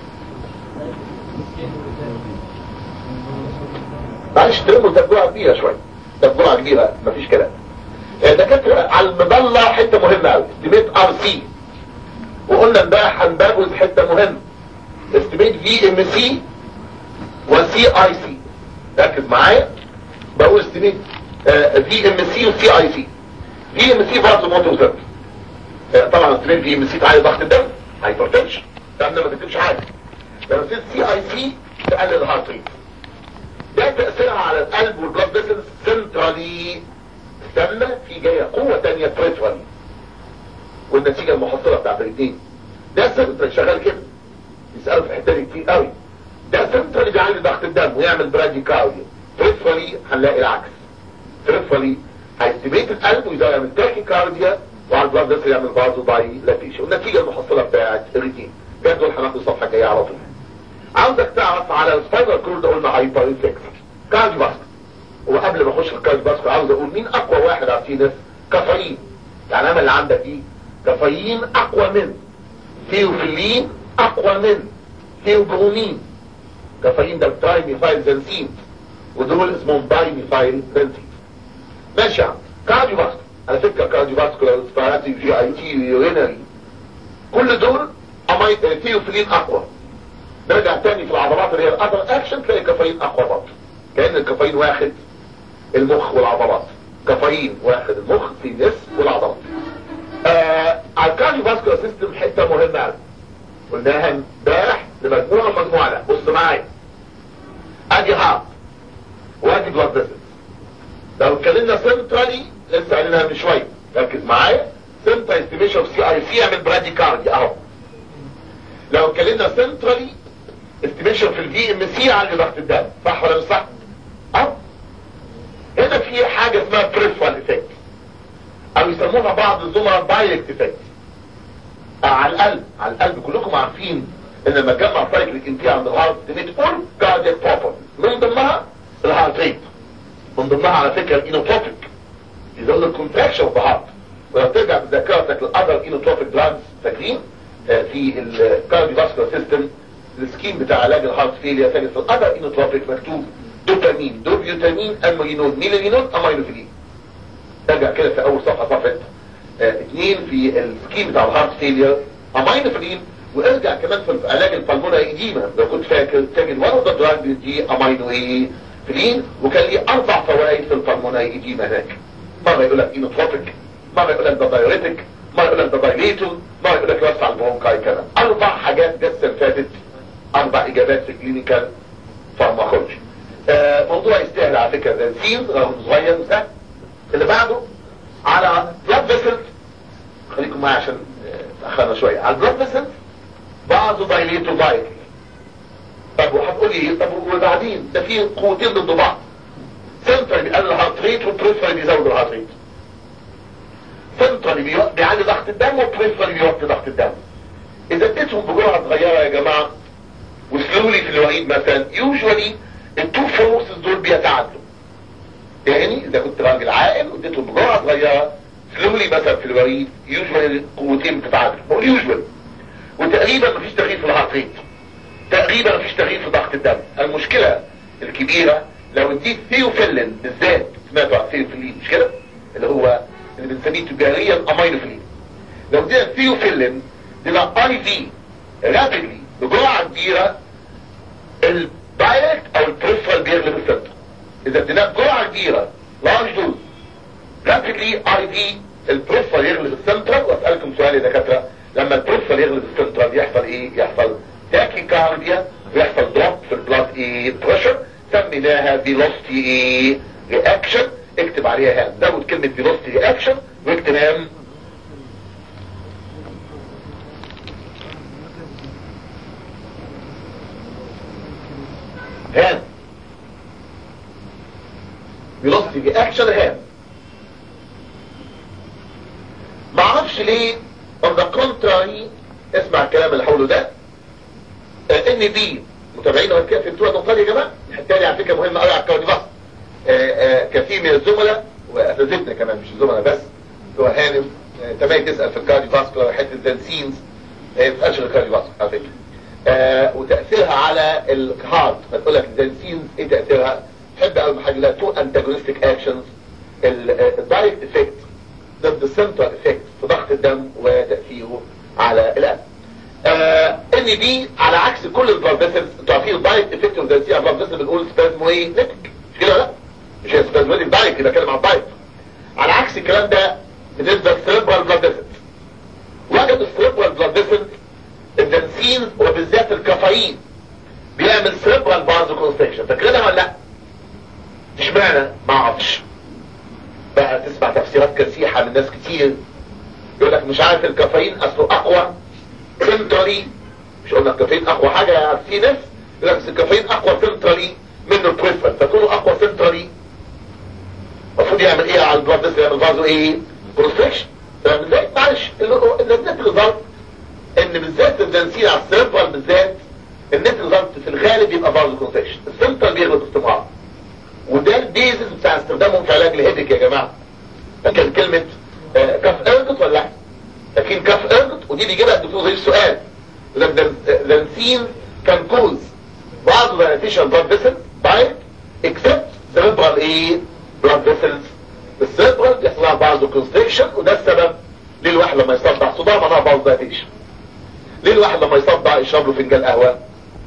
معلش ترموا تبجوعة كبيرة شوية تبجوعة كبيرة مفيش كلام آه، دكاترة على المضلة حتة مهمة قوي استيميت ار سي وقلنا امبارح هنبروز حتة مهمة استيميت في ام سي وسي اي سي ركز معايا بقول استيميت في ام سي وسي اي سي في ام سي برضه موتور زر طبعا استيميت في ام سي تعالي ضغط الدم هايبرتنشن ده ما بتكتبش حاجة لما تزيد سي اي سي تقلل الهارت ريت ده تأثيرها على القلب والبلاد فيسلز سنترالي استنى في جاية قوة تانية بريتوالي والنتيجة المحصلة بتاعت الاثنين ده سنترال شغال كده يسألوا في الحتة دي كتير قوي ده سنترالي بيعلي ضغط الدم ويعمل برادي كارديو بريتوالي هنلاقي العكس بريتوالي هيستبيت القلب ويعمل تاكي كارديا وعلى البلاد فيسل يعمل برضه دايلاتيشن والنتيجة المحصلة بتاعت الروتين جدول هناخد الصفحة الجاية على طول عاوزك تعرف على السباينال كورد قلنا هايبر ريفلكس كارديو باسكو وقبل ما اخش في الكارديو باسكو عاوز اقول مين اقوى واحد على السينس كافيين يعني انا اللي عندك دي كافيين اقوى من ثيوفيلين اقوى من ثيوبرومين كافيين ده الترايميثايل بنزين ودول اسمهم بايميثايل بنزين ماشي يا عم كارديو باسكو على فكره كارديو باسكو ريسبيراتي جي اي تي يورينري كل دول أمي- ثيوفيلين اقوى نرجع تاني في العضلات اللي هي الاذر اكشن تلاقي الكافيين اقوى برضه كان الكافيين واخد المخ والعضلات كافيين واخد المخ في النصف والعضلات آه على الكارديو فاسكولار سيستم حته مهمه قوي قلناها امبارح لمجموعه مجموعه لا بص معايا ادي هارت وادي بلاد فيسلز لو اتكلمنا سنترالي لسه قايلينها من شويه ركز معايا سنترال استيميشن اوف سي اي سي يعمل برادي كاردي اهو لو اتكلمنا سنترالي استيميشن في الفي ام سي على ضغط الدم صح ولا مش صح؟ اه هنا في حاجه اسمها بريفرال افكت او يسموها بعض الزملاء دايركت افكت على القلب على القلب كلكم عارفين ان لما تجمع سايكليك انتي عند الهارت بتقول كاردياك بروبر من ضمنها الهارت ريت من ضمنها على فكره الانوتروفيك يزود الكونتراكشن اوف هارت ولو ترجع بذاكرتك للاذر انوتروفيك دراجز فاكرين آه في الكارديو فاسكولار سيستم السكيم بتاع علاج الهارت فيليا تجد في الاذر انوتروفيك مكتوب دوبامين دوبيوتامين امينون ميلانينون امينوفيلين ترجع كده في اول صفحه صفحه اه اثنين في السكيم بتاع الهارت فيلير امينوفيلين وارجع كمان في علاج البلمونة ايديما لو كنت فاكر تجد one of the drug دي امينو ايه فيلين وكان ليه اربع فوائد في البلمونة ايديما هناك مرة يقول لك اينوتروبيك مرة يقول لك ده دايوريتك مرة يقول لك ده دايليتور مرة يقول لك يوسع البرونكاي كمان اربع حاجات جت السنة فاتت اربع اجابات في كلينيكال فارماكولوجي آه موضوع يستاهل على فكرة ده سيل رغم صغير وسهل اللي بعده على بلاد فيسل خليكم معايا عشان تأخرنا شوية على البلاد فيسل بعضه دايليتو دايلي طب وهتقول لي طب وبعدين ده في قوتين ضد بعض سنترال بيقلل الهارت ريت وبريفرال بيزود الهارت ريت سنترال بيعلي ضغط الدم وبريفرال بيوطي ضغط الدم اذا اديتهم بجرعه صغيره يا جماعه وسلولي في الوريد مثلا يوجوالي التو فورسز دول بيتعادلوا يعني اذا كنت راجل عاقل واديته بجرعه صغيره سلولي مثلا في الوريد يوجوالي القوتين بتتعادل بقول يوجوالي وتقريبا مفيش تغيير في الهارت ريت تقريبا مفيش تغيير في ضغط الدم المشكله الكبيره لو اديت ثيوفيلين بالذات سمعتوا عن ثيوفيلين مش كده اللي هو اللي بنسميه تجاريا امينوفيلين لو ادينا ثيوفيلين دينا اي في رابيدلي بجرعه كبيره الدايركت او البريفرال بيغلب السنتر اذا اديناه بجرعه كبيره لارج دوز رابيدلي اي في البريفرال يغلب السنترال واسالكم سؤال يا دكاتره لما البريفرال يغلب السنترال يحصل ايه يحصل تاكيكارديا ويحصل دروب في البلاد ايه بريشر سميناها فيلوستي ايه رياكشن اكتب عليها هام زود كلمة فيلوستي رياكشن واكتب هام هام فيلوستي رياكشن هام معرفش ليه on the contrary اسمع الكلام اللي حوله ده ان دي متابعين ولا كده فهمتوها النقطه دي يا جماعه الحته دي على فكره مهمه قوي على الكارديوفاسكولار كثير من الزملاء واساتذتنا كمان مش الزملاء بس هو هانم تمام تسال في الكارديوفاسكولار حته الزنسينز هي بتسالش الكارديوفاسكولار على فكره آه وتاثيرها على الهارت فتقول لك الزنسينز ايه تاثيرها تحب اول حاجه لها تو انتاجونستيك اكشنز الدايركت افكت ضد السنترال افكت في ضغط الدم وتاثيره على القلب ان دي على عكس كل البلاد فيسلز انتوا عارفين الدايركت افكت اوف ذا سي بلاد فيسل بنقول سبازمو ايه نتك مش كده لا مش هي سبازماتيك دايركت يبقى بتكلم عن الدايركت على عكس الكلام ده بالنسبه للسيربرال بلاد فيسلز وجدوا السيربرال بلاد فيسلز البنزين وبالذات الكافيين بيعمل سيربرال بازو كونستريكشن فاكرينها ولا لا؟ اشمعنى؟ ما اعرفش بقى تسمع تفسيرات كسيحه من ناس كتير يقول لك مش عارف الكافيين اصله اقوى سنترالي مش قلنا الكافيين اقوى حاجة يعني في ناس يقول لك الكافيين اقوى سنترالي منه البريفرال فكونه اقوى سنترالي المفروض يعمل ايه على البلاد فيسل يعمل فازو ايه كونستريكشن فاهم ازاي معلش النت ريزلت ان بالذات البنزين على السيرفر بالذات النت ريزلت في الغالب يبقى فازو كونستريكشن السنترال بيغلط استمرار وده البيزس بتاع استخدامهم في علاج الهيدك يا جماعه فاكر كلمه آه كف ارجت ولا لا لكن كف ارجت ودي اللي يجيبها الدكتور غير السؤال لانسين كان كوز بعض الارتيشن بلاد فيسل بايت اكسبت سيربرال ايه بلاد فيسلز السيربرال بيحصل لها بعض كونستريكشن وده السبب ليه الواحد لما يصدع صداع معناها بعض دايتيشن ليه الواحد لما يصدع يشرب له فنجان قهوه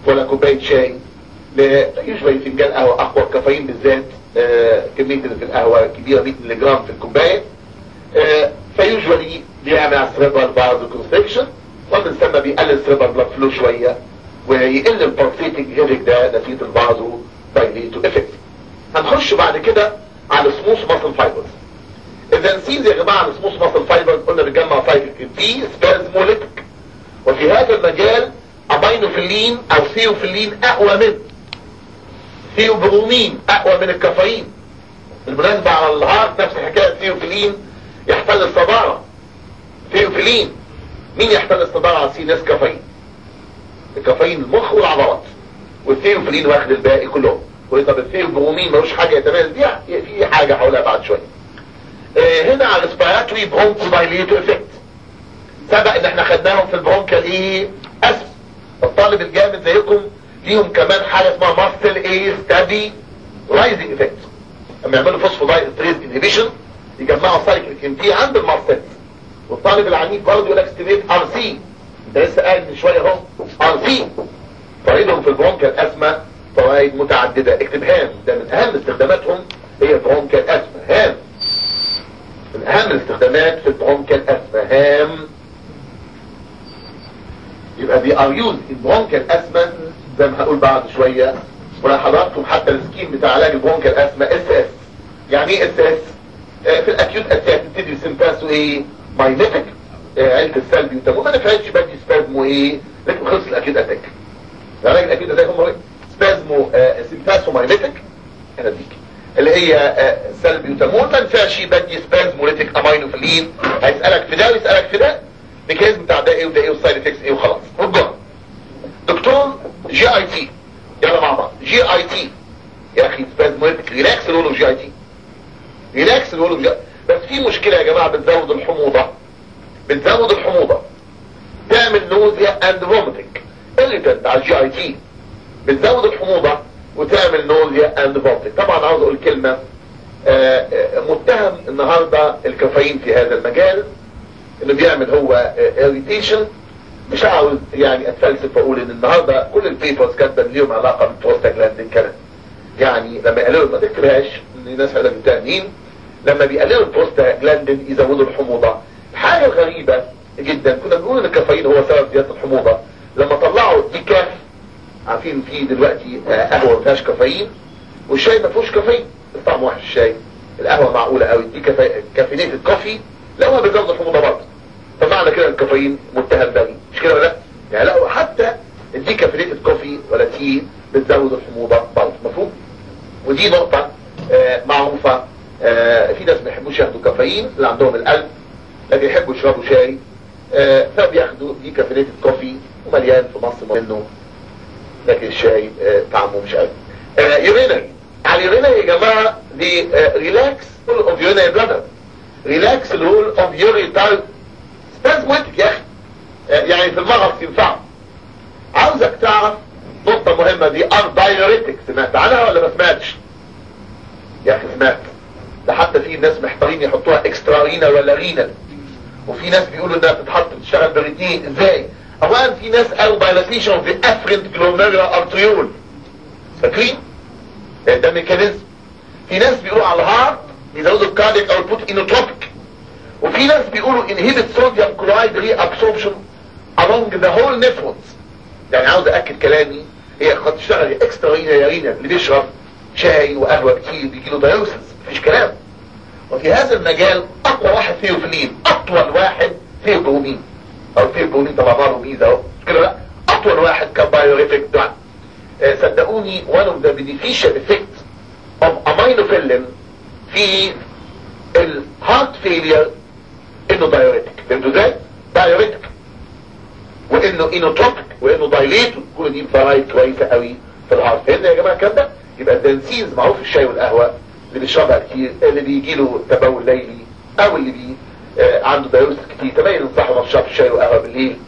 ولا كوبايه شاي يشبه فنجان قهوه اقوى الكافيين بالذات آه، كميه اللي في القهوه كبيره 100 مللي جرام في الكوبايه آه، فيوجوالي بيعمل على السريبرال فازو كونستريكشن وبنسمى بيقلل السريبرال بلاد فلو شويه ويقل البارسيتنج هيريك ده نتيجه الفازو دايليتو افكت هنخش بعد كده على سموث ماسل فايبرز البنسينز يا جماعه السموث ماسل فايبرز قلنا بنجمع سايكل في سبازموليتك وفي هذا المجال امينوفيلين او ثيوفيلين اقوى من ثيوبرومين اقوى من الكافيين بالمناسبة على الهارت نفس الحكاية ثيوفيلين يحتل الصدارة ثيوفيلين مين يحتل الصدارة على سي كافيين الكافيين المخ والعضلات والثيوفيلين واخد الباقي كلهم طب الثيوبرومين ملوش حاجة يتميز بيها في حاجة حولها بعد شوية اه هنا على الريسبيراتوري برونكو دايليتو افكت سبق ان احنا خدناهم في البرونكال ايه اسم الطالب الجامد زيكم ليهم كمان حاجة اسمها ماستل ايه ستادي رايزنج افكت لما يعملوا فوسفودايستريز انهبيشن يجمعوا سايكليك ام تي عند الماستل والطالب العنيف برضه يقول لك ستيميت ار سي انت لسه قاعد من شويه اهو ار سي فوائدهم في البرونكال اسما فوائد متعدده اكتب هام ده من اهم استخداماتهم هي البرونكال اسما هام من اهم الاستخدامات في البرونكال اسما هام يبقى دي ار يوز البرونكال اسما زي ما هقول بعد شويه ولا حضراتكم حتى السكيم بتاع علاج البرونكال اسما اس اس يعني ايه اس اس في الاكيوت اتاك بتدي سيمباسو ايه مايميتك عيلة السلبي وتمام ما نفعلش بدي سبازمو ايه لكن خلص الاكيوت اتاك علاج الاكيوت اتاك هم سبازمو سيمباسو مايميتك انا ديك اللي هي آه سلبي وتمون ما نفعش بدي سبازموليتك امينوفيلين هيسالك في ده ويسالك في ده الميكانيزم بتاع ده ايه وده ايه والسايد افكتس ايه وخلاص رجع دكتور جي اي تي يلا مع بعض جي اي تي يا اخي سبازموليتك ريلاكس نقوله جي اي تي ريلاكس نقوله جي بس في مشكلة يا جماعة بتزود الحموضة بتزود الحموضة تعمل نوزيا اند فوميتنج irritant على الجي اي تي بتزود الحموضة وتعمل نوزيا اند فوميتنج طبعا عاوز اقول كلمة آآ آآ متهم النهاردة الكافيين في هذا المجال انه بيعمل هو اريتيشن مش عاوز يعني اتفلسف واقول ان النهاردة كل البيبرز كاتبه ليهم علاقة بالبروستاجلاندين كانت يعني لما يقللوا ما تكتبهاش ان الناس هذا متهمين لما بيقللوا البروستاجلاندين يزودوا الحموضة الحاجة الغريبة جدا كنا بنقول ان الكافيين هو سبب زيادة الحموضة لما طلعوا الديكاف عارفين في دلوقتي قهوة ما فيهاش كافيين والشاي ما فيهوش كافيين الطعم وحش الشاي القهوة معقولة قوي دي كافينيت الكافي لا هو بيزود الحموضة برضه فمعنى كده الكافيين متهم بني مش كده ولا لا يعني لا حتى الدي كافينيت الكافي ولا تي بتزود الحموضة برضه مفهوم ودي نقطة آه معروفة آه في ناس ما يحبوش ياخدوا كافيين اللي عندهم القلب لكن يحبوا يشربوا شاي آه فبياخدوا دي كافينيت الكوفي ومليان في مصر منه لكن الشاي طعمه مش قوي يورينري على اليورينري يا جماعة دي ريلاكس اوف يورينري بلادر ريلاكس الرول اوف يوريتال سبازموتك يا اخي يعني في المغص ينفع عاوزك تعرف نقطة مهمة دي ار دايوريتك سمعت عنها ولا ما سمعتش يا اخي سمعت ده حتى في ناس محتارين يحطوها اكسترا رينال ولا رينال وفي ناس بيقولوا انها بتتحط بتشتغل بالاثنين ازاي اولا في ناس قالوا دايلاتيشن اوف ذا افرنت جلوميرولار ارتريول فاكرين ده ميكانيزم في ناس بيقولوا على الهارت بيزودوا الكارديك اوتبوت انوتروبيك وفي ناس بيقولوا انهبت صوديوم كلورايد ري ابسوربشن along the whole nephrons يعني عاوز اكد كلامي هي قد تشتغل اكسترا رينال يا رينال اللي بيشرب شاي وقهوه كتير بيجي له دايوسس مفيش كلام وفي هذا المجال اقوى واحد ثيوفلين اطول واحد ثيوبرومين او ثيوبرومين طبعا له ميزه اهو مش كده لا اطول واحد كبايوريفيك دعم آه صدقوني one of the beneficial effects of aminophylline في الهارت فيلير انه دايوريتك فهمتوا ازاي؟ دايوريتك وانه انوتروبيك وانه دايليتو كل دي فرايد كويسه قوي في الهارت فهمنا يا جماعه الكلام ده؟ يبقى الدنسيز معروف الشاي والقهوه اللي بيشربها كتير اللي بيجي له تبول ليلي او اللي بي آه عنده دايوريس كتير تبين انصحه ما تشربش شاي وقهوه بالليل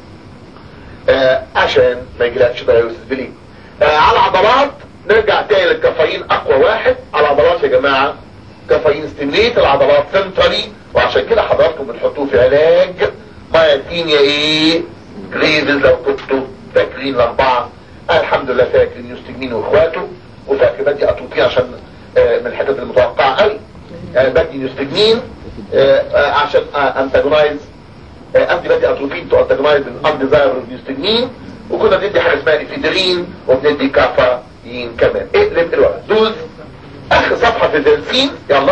آه عشان ما يجيلكش دايوريس بالليل آه على العضلات نرجع تاني للكافيين اقوى واحد على العضلات يا جماعه كافيين ستيميليت العضلات سنترالي وعشان كده حضراتكم بتحطوه في علاج مايتينيا ايه جريفز لو كنتوا فاكرين الاربعه انا الحمد لله فاكر نيوستجمين واخواته وفاكر بدي اتروبين عشان آه، من الحتت المتوقعه قوي يعني بدي نيوستجمين آه، آه، عشان انتاجونايز انتي بدي اتروبين تو انتاجونايز الانديزايربل نيوستجمين وكنا بندي حاجه اسمها افيدرين وبندي كافاين كمان اقلب الورق دوز اخر صفحه في الدنسين يلا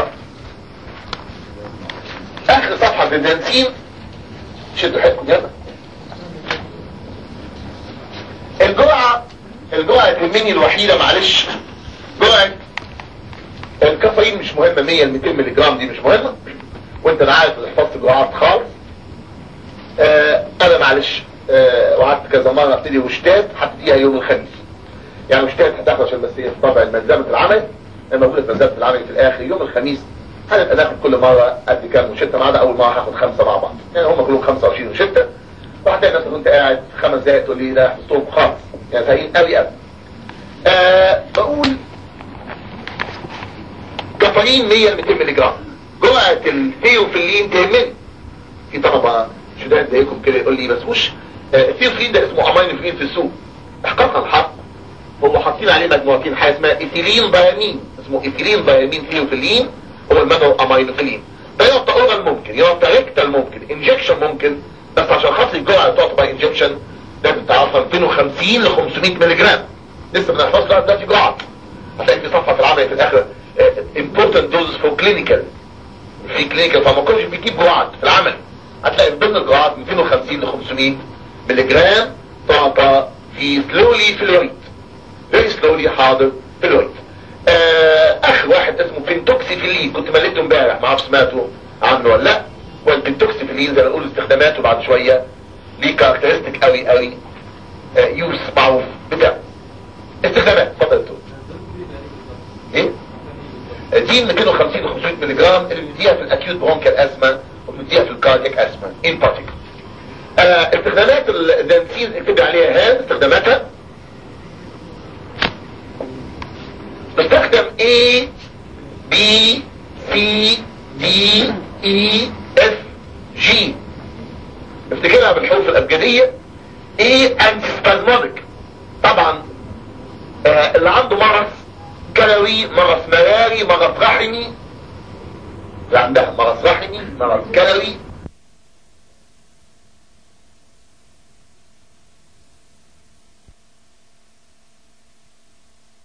اخر صفحه في الدنسين شدوا حيلكم يلا الجرعة الجرعة المني الوحيدة معلش جرعة الكافيين مش مهمة 100 ل 200 ملي جرام دي مش مهمة وانت انا عارف حفظت الجرعات خالص آه انا معلش آه وقعدت كذا مرة ابتدي وشتات هبتديها يوم الخميس يعني وشتات هتاخد عشان بس هي في طبع ملزمة العمل موجودة في ملزمة العمل في الاخر يوم الخميس هنبقى ناخد كل مرة قد كام وشتة ما عدا اول مرة هاخد خمسة مع بعض يعني هم كلهم 25 وشتة وهتلاقي نفسك وانت قاعد خمس دقايق تقول لي ده حفظتهم خالص يعني سهلين قوي قوي آه بقول كافيين 100 ل 200 ملي جرام جرعه الثيوفيلين تهمني في طلبه شداد زيكم كده يقول لي بس مش آه الثيوفيلين ده اسمه امينوفيلين في السوق احقاقا الحق هم حاطين عليه مجموعتين حاجه اسمها ايثيلين دايامين اسمه ايثيلين دايامين ثيوفيلين هو المدى امينوفيلين ده يعطى اورال ممكن يعطى ريكتال ممكن انجكشن ممكن بس عشان خاطر الجرعه تعطى باي انجكشن لازم تعرفها 250 ل 500 ملي جرام لسه بنحفظ لها دلوقتي جرعه هتلاقي في صفحه العمل في الاخر important doses for clinical في كلينيكال فما كنتش بيجيب جرعات في العمل هتلاقي من ضمن الجرعات 250 ل 500 ملي جرام تعطى في سلولي فلوريد فيري سلولي حاضر فلوريد آه اخر واحد اسمه بنتوكسيفيلين كنت مليته امبارح ما اعرفش سمعته عنه ولا لا والبنتوكسيفيلين زي ما نقول استخداماته بعد شويه ليه كاركترستيك قوي قوي آه يوز معروف بتاعه استخدامات اتفضل دكتور ايه دي 250 ل 500 ملي جرام اللي بنديها في الاكيوت برونكال اسما وبنديها في الكاردياك اسما ان بارتيكل آه استخدامات الدنسين اكتب عليها هان استخداماتها بستخدم A B C D E F G افتكرها بالحروف الابجدية A antispasmodic طبعا آه اللي عنده مرض كلوي مرض مراري مرض رحمي اللي عندها مرض رحمي مرض كلوي